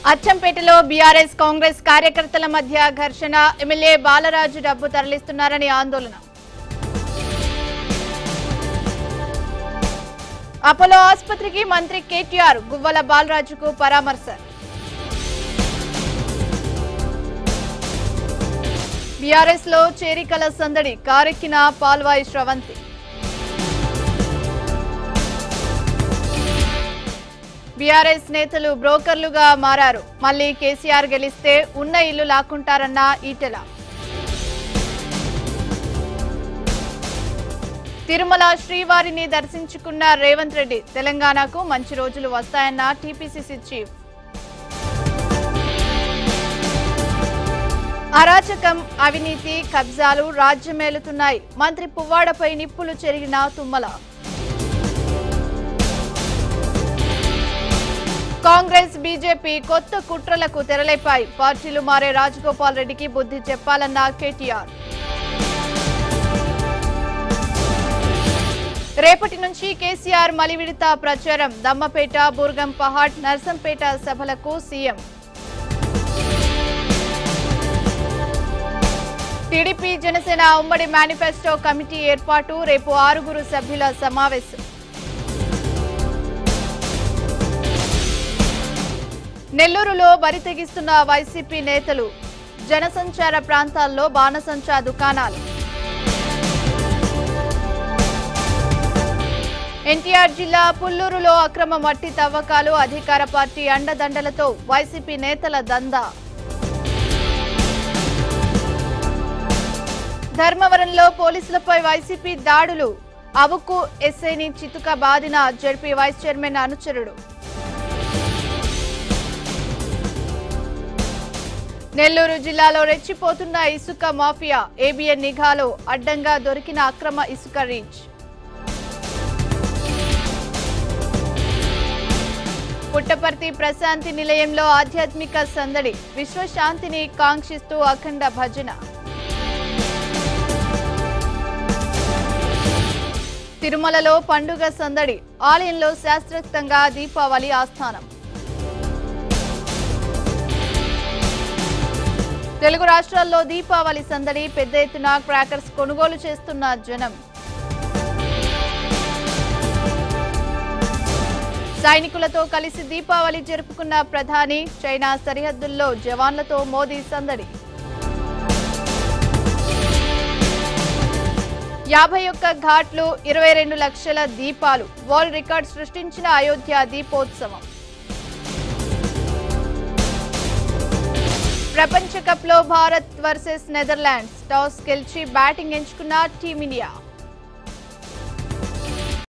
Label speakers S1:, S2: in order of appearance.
S1: అచ్చంపేటలో BRS Congress కార్యకర్తల మధ్య ఘర్షణ ఎమ్మెల్యే బాలరాజు డబ్బు తరలిస్తున్నారని ఆందోళన అపోలో ఆసుపత్రికి మంత్రి కేటీఆర్ గువ్వల బాలరాజుకు పరామర్శ బీఆర్ఎస్ లో చేరికల సందడి కారెక్కిన పాల్వాయి శ్రవంతి బీఆర్ఎస్ నేతలు బ్రోకర్లుగా మారారు మళ్ళీ కేసీఆర్ గెలిస్తే ఉన్న ఇల్లు లాక్కుంటారన్న ఈటెల తిరుమల శ్రీవారిని దర్శించుకున్న రేవంత్ రెడ్డి తెలంగాణకు మంచి రోజులు వస్తాయన్న టీపీసీసీ చీఫ్ అరాచకం అవినీతి కబ్జాలు రాజ్యమేలుతున్నాయి మంత్రి పువ్వాడపై నిప్పులు చెరిగిన తుమ్మల కాంగ్రెస్ బీజేపీ కొత్త కుట్రలకు తెరలేపాయి పార్టీలు మారే రాజగోపాల్ రెడ్డికి బుద్ధి చెప్పాలన్న కేటీఆర్ రేపటి నుంచి కేసీఆర్ మలివిడత ప్రచారం దమ్మపేట బుర్గం పహాడ్ నర్సంపేట సభలకు సీఎం టీడీపీ జనసేన ఉమ్మడి మేనిఫెస్టో కమిటీ ఏర్పాటు రేపు ఆరుగురు సభ్యుల సమావేశం నెల్లూరులో బరి తెగిస్తున్న వైసీపీ నేతలు జనసంచార ప్రాంతాల్లో బాణసంచా దుకాణాలు ఎన్టీఆర్ జిల్లా పుల్లూరులో అక్రమ మట్టి తవ్వకాలు అధికార పార్టీ అండదండలతో వైసీపీ నేతల దందా ధర్మవరంలో పోలీసులపై వైసీపీ దాడులు అవుకు ఎస్ఐని చితుక బాదిన జడ్పీ వైస్ చైర్మన్ అనుచరుడు నెల్లూరు జిల్లాలో రెచ్చిపోతున్న ఇసుక మాఫియా ఏబిఎన్ నిఘాలో అడ్డంగా దొరికిన అక్రమ ఇసుక రీచ్ పుట్టపర్తి ప్రశాంతి నిలయంలో ఆధ్యాత్మిక సందడి విశ్వశాంతిని కాంక్షిస్తూ అఖండ భజన తిరుమలలో పండుగ సందడి ఆలయంలో శాస్త్రోక్తంగా దీపావళి ఆస్థానం తెలుగు రాష్ట్రాల్లో దీపావళి సందడి పెద్ద ఎత్తున క్రాకర్స్ కొనుగోలు చేస్తున్న జనం సైనికులతో కలిసి దీపావళి జరుపుకున్న ప్రధాని చైనా సరిహద్దుల్లో జవాన్లతో మోదీ సందడి యాభై ఒక్క ఘాట్లు ఇరవై రెండు లక్షల దీపాలు వరల్డ్ రికార్డ్ సృష్టించిన అయోధ్య దీపోత్సవం ప్రపంచ కప్లో భారత్ వర్సెస్ నెదర్లాండ్స్ టాస్ గెలిచి బ్యాటింగ్ ఎంచుకున్న టీమిండియా